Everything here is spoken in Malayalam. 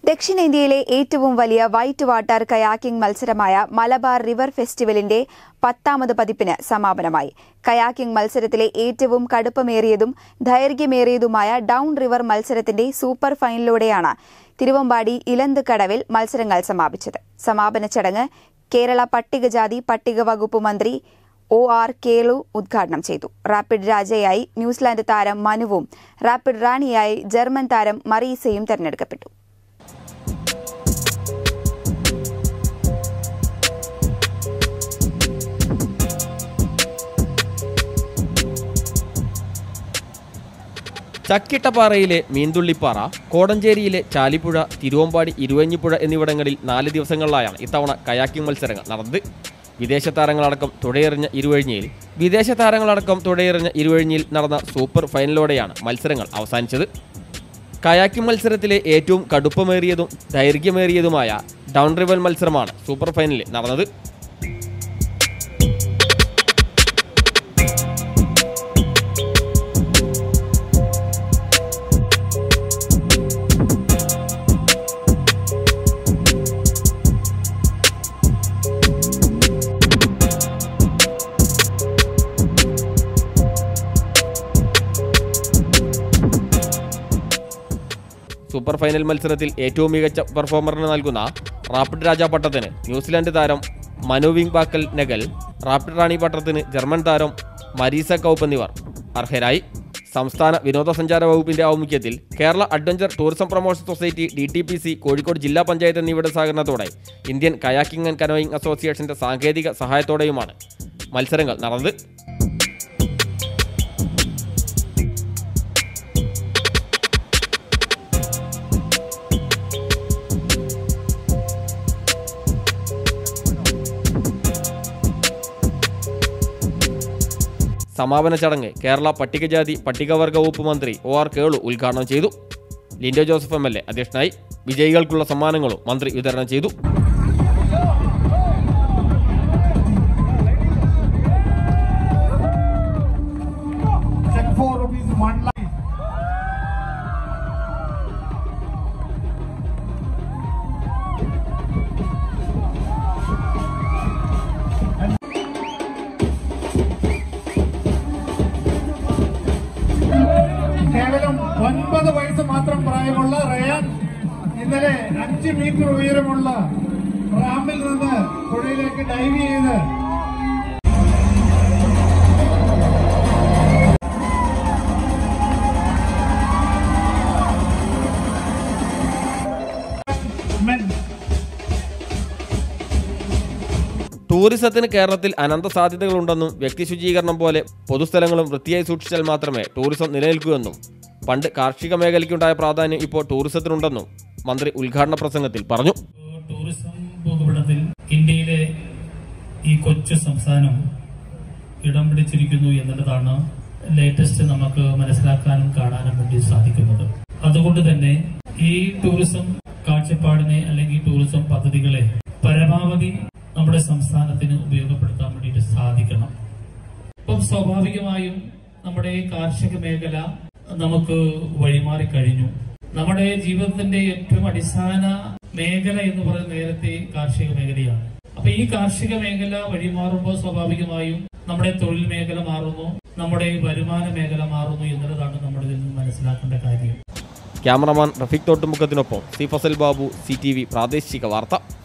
ദക്ഷിണേന്ത്യയിലെ ഏറ്റവും വലിയ വൈറ്റ് വാട്ടർ കയാക്കിംഗ് മത്സരമായ മലബാർ റിവർ ഫെസ്റ്റിവലിന്റെ പത്താമത് പതിപ്പിന് സമാപനമായി കയാക്കിംഗ് മത്സരത്തിലെ ഏറ്റവും കടുപ്പമേറിയതും ദൈർഘ്യമേറിയതുമായ ഡൌൺ റിവർ മത്സരത്തിന്റെ സൂപ്പർ ഫൈനലിലൂടെയാണ് തിരുവമ്പാടി ഇലന്ത് കടവിൽ മത്സരങ്ങൾ സമാപിച്ചത് സമാപന ചടങ്ങ് കേരള പട്ടികജാതി പട്ടിക വകുപ്പ് മന്ത്രി ഒ ആർ കേളു ഉദ്ഘാടനം ചെയ്തു റാപ്പിഡ് രാജയായി ന്യൂസിലാൻഡ് താരം മനുവും റാപ്പിഡ് റാണിയായി ജർമ്മൻ താരം മറീസയും തെരഞ്ഞെടുക്കപ്പെട്ടു ചക്കിട്ടപ്പാറയിലെ മീൻതുള്ളിപ്പാറ കോടഞ്ചേരിയിലെ ചാലിപ്പുഴ തിരുവമ്പാടി ഇരുവഞ്ഞിപ്പുഴ എന്നിവിടങ്ങളിൽ നാല് ദിവസങ്ങളിലായാണ് ഇത്തവണ കയാക്കിംഗ് മത്സരങ്ങൾ നടന്നത് വിദേശ താരങ്ങളടക്കം തുഴയെറിഞ്ഞ ഇരുവഴിഞ്ഞിയിൽ വിദേശ താരങ്ങളടക്കം തുഴയെറിഞ്ഞ ഇരുവഴിഞ്ഞിയിൽ നടന്ന സൂപ്പർ ഫൈനലോടെയാണ് മത്സരങ്ങൾ അവസാനിച്ചത് കയാക്കിംഗ് മത്സരത്തിലെ ഏറ്റവും കടുപ്പമേറിയതും ദൈർഘ്യമേറിയതുമായ ഡൗൺ റിവൽ മത്സരമാണ് സൂപ്പർ ഫൈനലിൽ നടന്നത് സൂപ്പർ ഫൈനൽ മത്സരത്തിൽ ഏറ്റവും മികച്ച പെർഫോമറിന് നൽകുന്ന റാപ്പിഡ് രാജ പട്ടത്തിന് ന്യൂസിലാൻഡ് താരം മനുവിംഗ് ബാക്കൽ നെഗൽ റാപ്പിഡ് റാണി പട്ടത്തിന് ജർമ്മൻ താരം മരീസ കൗപ്പ് എന്നിവർ അർഹരായി സംസ്ഥാന വിനോദസഞ്ചാര വകുപ്പിന്റെ ആഭിമുഖ്യത്തിൽ Kerala adventure tourism promotion society D T P C Kozhikode ജില്ലാ പഞ്ചായത്ത് എന്നിവയുടെ സഹകരണത്തോടെ ഇന്ത്യൻ കയാക്കിംഗ് ആൻഡ് കനോയിങ് അസോസിയേഷന്റെ സാങ്കേതിക സഹായത്തോടെയുമാണ് മത്സരങ്ങൾ നടന്നത് സമാപന ചടങ്ങ് കേരള പട്ടികജാതി പട്ടികവർഗ വകുപ്പ് മന്ത്രി ഒ ആർ കേളു ഉദ്ഘാടനം ചെയ്തു Lindo Joseph M L A അധ്യക്ഷനായി വിജയികൾക്കുള്ള സമ്മാനങ്ങളും മന്ത്രി വിതരണം ചെയ്തു check for rupees one lakh. കേവലം ഒൻപത് വയസ്സ് മാത്രം പ്രായമുള്ള റയാൻ ഇന്നലെ അഞ്ച് മീറ്റർ ഉയരമുള്ള റാമ്പിൽ നിന്ന് പുഴയിലേക്ക് ഡൈവ് ചെയ്ത് men ടൂറിസത്തിന് കേരളത്തിൽ അനന്ത സാധ്യതകളുണ്ടെന്നും വ്യക്തി ശുചീകരണം പോലെ പൊതുസ്ഥലങ്ങളും വൃത്തിയായി സൂക്ഷിച്ചാൽ മാത്രമേ ടൂറിസം നിലനിൽക്കൂ പണ്ട് കാർഷിക മേഖലയ്ക്കുണ്ടായ പ്രാധാന്യം ഇപ്പോൾ ടൂറിസത്തിനുണ്ടെന്നും മന്ത്രി ഉദ്ഘാടന പ്രസംഗത്തിൽ പറഞ്ഞു ടൂറിസം ഭൂപടത്തിൽ ഇന്ത്യയിലെ ഈ കൊച്ചു സംസ്ഥാനം ഇടം പിടിച്ചിരിക്കുന്നു എന്നുള്ളതാണ് ലേറ്റസ്റ്റ് നമുക്ക് മനസ്സിലാക്കാനും കാണാനും വേണ്ടി സാധിക്കുന്നത് അതുകൊണ്ട് തന്നെ ഈ ടൂറിസം കാഴ്ചപ്പാടിനെ അല്ലെങ്കിൽ ടൂറിസം പദ്ധതികളെ പരമാവധി നമ്മുടെ സംസ്ഥാനത്തിന് ഉപയോഗപ്പെടുത്താൻ വേണ്ടിയിട്ട് സാധിക്കണം ഇപ്പം സ്വാഭാവികമായും നമ്മുടെ കാർഷിക മേഖല നമുക്ക് വഴിമാറി കഴിഞ്ഞു നമ്മുടെ ജീവിതത്തിന്റെ ഏറ്റവും അടിസ്ഥാന മേഖല എന്ന് പറയുന്നത് നേരത്തെ കാർഷിക മേഖലയാണ് അപ്പൊ ഈ കാർഷിക മേഖല വഴിമാറുമ്പോൾ സ്വാഭാവികമായും നമ്മുടെ തൊഴിൽ മേഖല മാറുന്നു നമ്മുടെ വരുമാന മേഖല മാറുന്നു എന്നുള്ളതാണ് നമ്മൾ ഇതിൽ നിന്ന് മനസ്സിലാക്കേണ്ട കാര്യം ക്യാമറമാൻ റഫീഖ് തോട്ടുമുഖത്തിനൊപ്പം C Fasal Babu C T V പ്രാദേശിക വാർത്ത